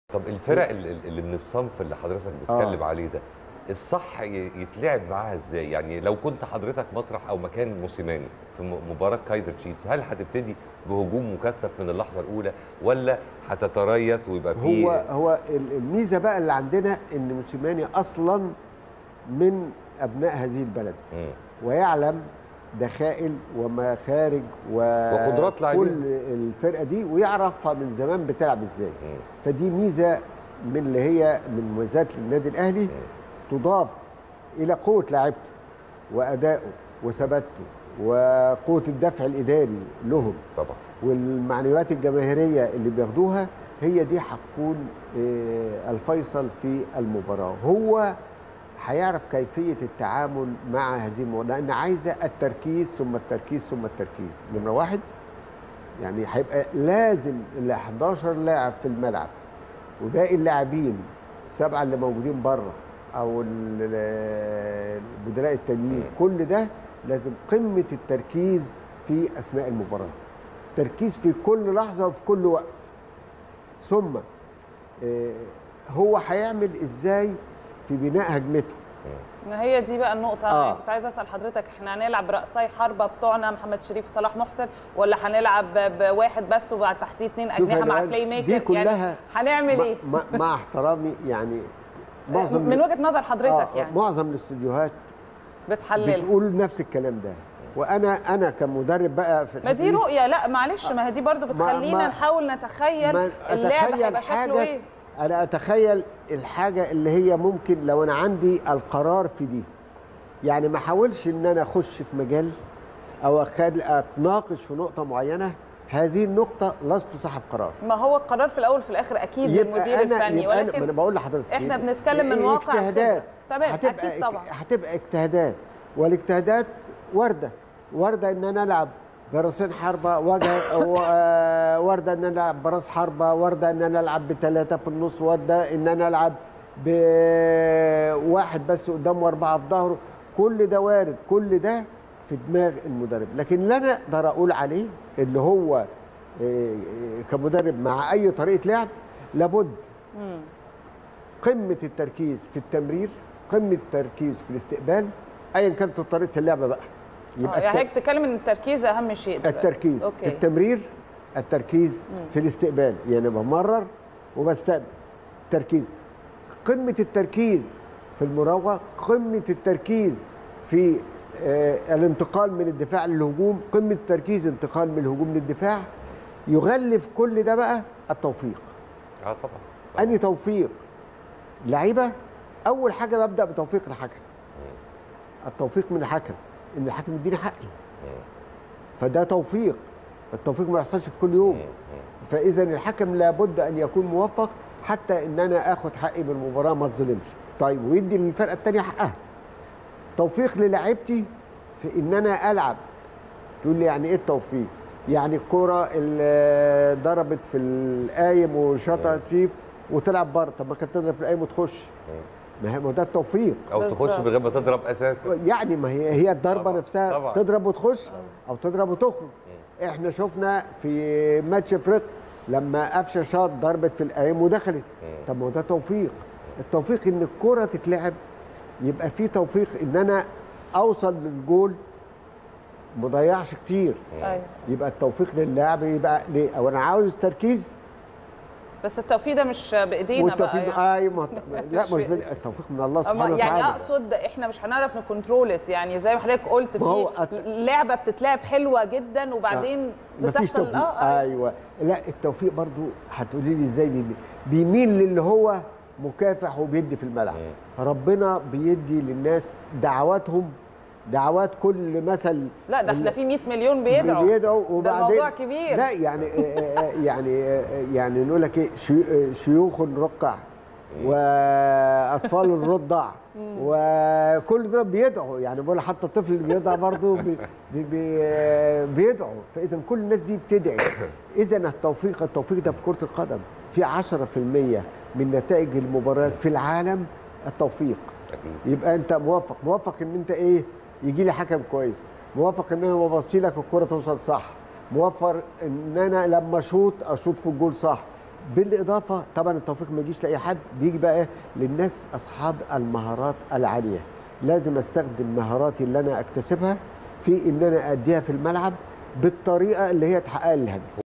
طب الفرق اللي اللي من الصنف اللي حضرتك بتتكلم عليه ده الصح ي- يتلعب معاها ازاي يعني لو كنت حضرتك مطرح او مكان موسيماني في م- مباراه كايزر تشيفز هل هتبتدي بهجوم مكثف من اللحظه الاولى ولا هتتريث ويبقى في هو هو ال- الميزه بقى اللي عندنا ان موسيماني اصلا من ابناء هذه البلد مم. ويعلم دخائل ومخارج وقدرات لاعبين. كل الفرقه دي ويعرفها من زمان بتلعب ازاي مم. فدي ميزه من اللي هي من مميزات النادي الاهلي تضاف الى قوه لاعيبته وادائه وثباته وقوه الدفع الاداري لهم طبعا والمعنويات الجماهيريه اللي بياخدوها هي دي هتكون آه، الفيصل في المباراه هو هيعرف كيفيه التعامل مع هذه المباراه لان عايزه التركيز ثم التركيز ثم التركيز نمره واحد يعني هيبقى لازم ال 11 لاعب في الملعب وباقي اللاعبين السبعه اللي موجودين بره او ال- البدلاء التانيين كل ده لازم قمه التركيز في اثناء المباراه تركيز في كل لحظه وفي كل وقت ثم آه، هو هيعمل ازاي في بناء هجمته ما هي دي بقى النقطة آه. أنا كنت عايزة أسأل حضرتك احنا هنلعب رأسي حربة بتوعنا محمد شريف وصلاح محسن ولا هنلعب بواحد بس وبعد تحتيه اثنين شوف أجنحة يا مع جماعة، بلاي ميكر دي كلها يعني هنعمل مع- إيه؟ مع, مع احترامي يعني معظم من وجهة نظر حضرتك آه، يعني معظم الاستديوهات بتحللها بتقول نفس الكلام ده وانا انا كمدرب بقى في ما الحتة دي رؤية لا معلش ما هي دي برضو بتخلينا ما- نحاول نتخيل ما اللعب أتخيل هيبقى شكله حاجة إيه انا اتخيل الحاجه اللي هي ممكن لو انا عندي القرار في دي يعني ما احاولش ان انا اخش في مجال او أخل اتناقش في نقطه معينه هذه النقطه لست صاحب قرار ما هو القرار في الأول في الآخر أكيد للمدير الفني يبقى أنا ما انا ولكن بقول لحضرتك إحنا يبقى بنتكلم من واقع اجتهادات كده. تمام، هتبقى أكيد طبعا. هتبقى اجتهادات والاجتهادات وارده وارده ان انا العب براسين حربه وجه و- آه، وارده ان انا العب براس حربه وارده ان انا العب بثلاثه في النص وارده ان انا العب بواحد بس قدام واربعه في ظهره كل ده وارد كل ده في دماغ المدرب لكن اللي انا اقدر اقول عليه اللي هو آه، آه، كمدرب مع اي طريقه لعب لابد قمه التركيز في التمرير قمه التركيز في الاستقبال ايا كانت طريقه اللعبه بقى آه، يعني الت- هيك تتكلم ان التركيز اهم شيء دلوقتي. التركيز أوكي. في التمرير التركيز في الاستقبال يعني بمرر وبستقبل تركيز قمه التركيز في المراوغه قمه التركيز في آه الانتقال من الدفاع للهجوم قمه التركيز انتقال من الهجوم للدفاع يغلف كل ده بقى التوفيق اه طبعا اني توفيق لعيبه اول حاجه ببدا بتوفيق الحكم التوفيق من الحكم ان الحكم يديني حقي فده توفيق التوفيق ما يحصلش في كل يوم فاذا الحكم لابد ان يكون موفق حتى ان انا اخد حقي من المباراه ما اتظلمش طيب ويدي للفرقه الثانيه حقها توفيق للاعيبتي في ان انا العب تقول لي يعني ايه التوفيق يعني الكرة اللي ضربت في القايم وشاطها شيف وتلعب بره طب ما كانت تضرب في القايم وتخش ما هي ما ده التوفيق او تخش بالظبط. من غير ما تضرب اساسا يعني ما هي هي الضربه طبعاً، نفسها طبعاً. تضرب وتخش او تضرب وتخرج احنا شفنا في ماتش افريقيا لما قفشه شاط ضربت في القايم ودخلت طب ما هو ده توفيق التوفيق ان الكره تتلعب يبقى في توفيق ان انا اوصل للجول ما ضيعش كتير ايوه يبقى التوفيق للاعب يبقى ليه او انا عاوز تركيز بس التوفيق ده مش بايدينا بقى والتوفيق يعني. ايوه ما- لا مش مش في- بدأ- التوفيق من الله أما سبحانه وتعالى يعني اقصد احنا مش هنعرف نكنترول يعني زي ما حضرتك قلت ما هو في أت- لعبه بتتلعب حلوه جدا وبعدين مفيش بتحصل توفيق اه ايوه لا التوفيق برضو هتقولي لي ازاي بيميل بيميل للي هو مكافح وبيدي في الملعب ربنا بيدي للناس دعواتهم دعوات كل مثل لا ده احنا في 100 مليون بيدعوا بيدعوا ده وبعدين موضوع كبير لا يعني آه، آه، يعني آه، يعني نقول لك ايه شي- آه، شيوخ رقع واطفال رضع وكل دول بيدعوا يعني بقول حتى الطفل اللي بيدعى برضه بي بي بي آه، بيدعوا فاذا كل الناس دي بتدعي اذا التوفيق التوفيق ده في كره القدم في 10% من نتائج المباريات في العالم التوفيق اكيد يبقى انت موفق موفق ان انت ايه يجي لي حكم كويس موفق ان انا ببصي لك الكره توصل صح موفر ان انا لما اشوط اشوط في الجول صح بالاضافه طبعا التوفيق ما يجيش لاي حد بيجي بقى إيه؟ للناس اصحاب المهارات العاليه لازم استخدم مهاراتي اللي انا اكتسبها في ان انا اديها في الملعب بالطريقه اللي هي تحقق لي الهدف